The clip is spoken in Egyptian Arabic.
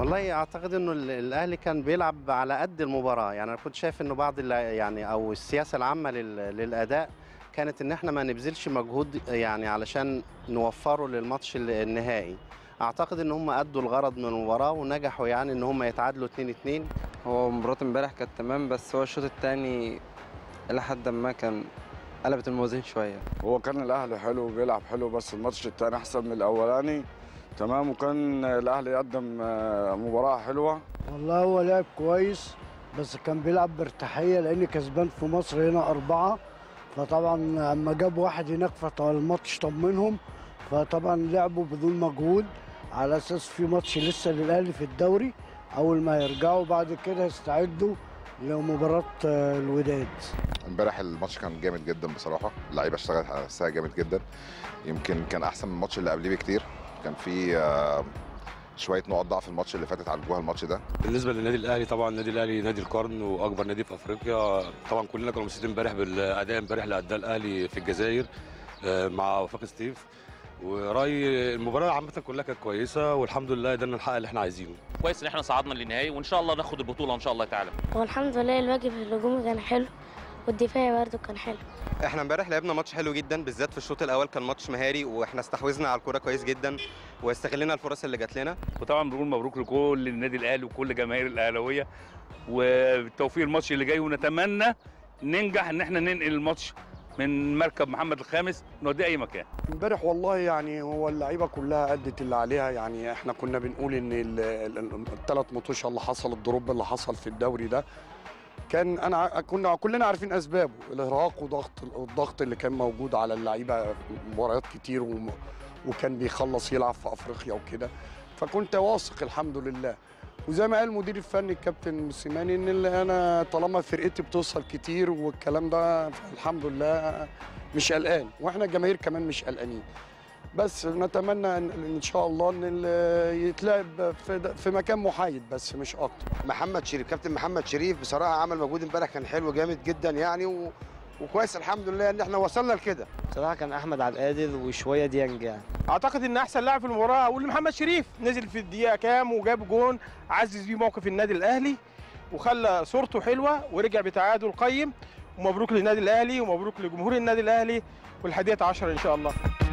والله اعتقد انه ال- الاهلي كان بيلعب على قد المباراه يعني انا كنت شايف انه بعض الل- يعني او السياسه العامه لل- للاداء كانت ان احنا ما نبذلش مجهود يعني علشان نوفره للماتش ال- النهائي اعتقد ان هم ادوا الغرض من المباراه ونجحوا يعني ان هم يتعادلوا 2 2 هو مباراة امبارح كانت تمام بس هو الشوط التاني إلى حد ما كان قلبت الموازين شوية هو كان الاهلي حلو وبيلعب حلو بس الماتش التاني احسن من الاولاني تمام وكان الاهلي قدم آه، مباراه حلوه والله هو لعب كويس بس كان بيلعب بارتاحية لأن كسبان في مصر هنا أربعة فطبعا أما جاب واحد هناك فالماتش طمنهم فطبعا لعبوا بدون مجهود على أساس في ماتش لسه للأهلي في الدوري أول ما يرجعوا بعد كده يستعدوا لمباراة آه، الوداد امبارح الماتش كان جامد جدا بصراحه اللعيبه اشتغلت على نفسها جامد جدا يمكن كان احسن من الماتش اللي قبليه بكتير كان في آه، شويه نقط ضعف الماتش اللي فاتت عالجوها الماتش ده بالنسبه للنادي الاهلي طبعا النادي الاهلي نادي القرن واكبر نادي في افريقيا طبعا كلنا كنا مبسوطين امبارح بالاداء امبارح اللي اداه الاهلي في الجزائر آه، مع وفاق ستيف ورايي المباراه عامه كلها كانت كويسه والحمد لله قدرنا نحقق اللي احنا عايزينه كويس ان احنا صعدنا للنهائي وان شاء الله ناخد البطوله ان شاء الله تعالى هو الحمد لله الواجب الهجومي كان حلو والدفاعي برضه كان حلو احنا امبارح لعبنا ماتش حلو جدا بالذات في الشوط الاول كان ماتش مهاري واحنا استحوذنا على الكوره كويس جدا واستغلنا الفرص اللي جات لنا وطبعا بنقول مبروك لكل النادي الاهلي وكل جماهير الاهلاويه وبالتوفيق الماتش اللي جاي ونتمنى ننجح ان احنا ننقل الماتش من مركب محمد الخامس نوديه اي مكان امبارح والله يعني هو اللعيبه كلها ادت اللي عليها يعني احنا كنا بنقول ان الثلاث ماتشات اللي حصل الدروب اللي حصل في الدوري ده كان انا ع- كنا كلنا عارفين اسبابه الارهاق وضغط الضغط اللي كان موجود على اللعيبه في مباريات كتير وم- وكان بيخلص يلعب في افريقيا وكده فكنت واثق الحمد لله وزي ما قال المدير الفني الكابتن موسيماني ان اللي انا طالما فرقتي بتوصل كتير والكلام ده الحمد لله مش قلقان واحنا الجماهير كمان مش قلقانين بس نتمنى ان إن شاء الله ان ال- يتلعب في في مكان محايد بس مش اكتر محمد شريف كابتن محمد شريف بصراحه عمل مجهود امبارح كان حلو جامد جدا يعني و... وكويس الحمد لله ان احنا وصلنا لكده بصراحة كان أحمد عبد القادر وشوية ديانج يعني اعتقد ان احسن لاعب في المباراه اقول محمد شريف نزل في الدقيقه كام وجاب جون عزز بيه موقف النادي الاهلي وخلى صورته حلوه ورجع بتعادل قيم ومبروك للنادي الاهلي ومبروك لجمهور النادي الاهلي والحادية عشر ان شاء الله